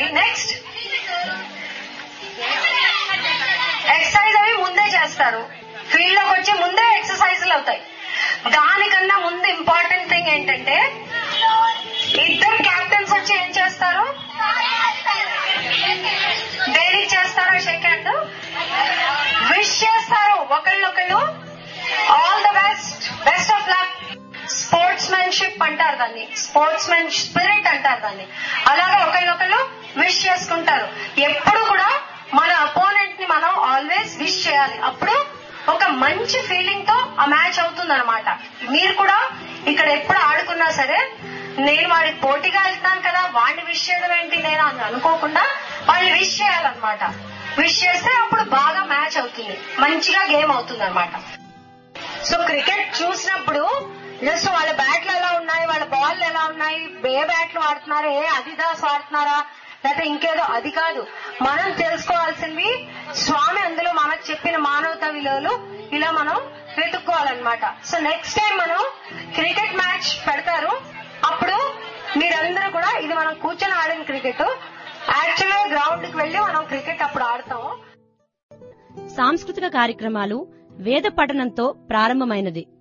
next exercise అవి ముందే చేస్తారు ఫీల్డ్ లోకి వచ్చి ముందే ఎక్సర్సైజ్లు అవుతాయి దానికన్నా ముందు ఇంపార్టెంట్ థింగ్ ఏంటంటే ఇద్దరు క్యాప్టెన్స్ వచ్చి ఏం చేస్తారు దేనికి చేస్తారో షేక్ హ్యాండ్ విష్ చేస్తారు ఒకళ్ళొకళ్ళు all the best best of luck sportsmanship అంటారు దాన్ని స్పోర్ట్స్ మ్యాన్ స్పిరిట్ అంటారు దాన్ని అలాగే ఒకళ్ళొకళ్ళు విష్ చేసుకుంటారు ఎప్పుడు కూడా మన అపోనెంట్ ని మనం ఆల్వేస్ విష్ చేయాలి అప్పుడు ఒక మంచి ఫీలింగ్ తో ఆ మ్యాచ్ అవుతుంది అనమాట మీరు కూడా ఇక్కడ ఎప్పుడు ఆడుకున్నా సరే నేను వాడికి పోటీగా వెళ్తాను కదా వాడిని విష్ చేయడం ఏంటి నేను అని అనుకోకుండా వాళ్ళని విష్ చేయాలన్నమాట విష్ చేస్తే అప్పుడు బాగా మ్యాచ్ అవుతుంది మంచిగా గేమ్ అవుతుంది అనమాట సో క్రికెట్ చూసినప్పుడు జస్ట్ వాళ్ళ బ్యాట్లు ఎలా ఉన్నాయి వాళ్ళ బాల్ ఎలా ఉన్నాయి ఏ బ్యాట్లు వాడుతున్నారు ఏ అదిదాస్ వాడుతున్నారా లేకపోతే ఇంకేదో అది కాదు మనం తెలుసుకోవాల్సినవి స్వామి అందులో మనకు చెప్పిన మానవతా విలువలు ఇలా మనం వెతుక్కోవాలన్నమాట సో నెక్స్ట్ టైం మనం క్రికెట్ మ్యాచ్ పెడతారు అప్పుడు మీరందరూ కూడా ఇది మనం కూర్చొని ఆడిన క్రికెట్ యాక్చువల్ గా గ్రౌండ్ కి వెళ్లి మనం క్రికెట్ అప్పుడు ఆడతాము సాంస్కృతిక కార్యక్రమాలు వేద పఠనంతో ప్రారంభమైనది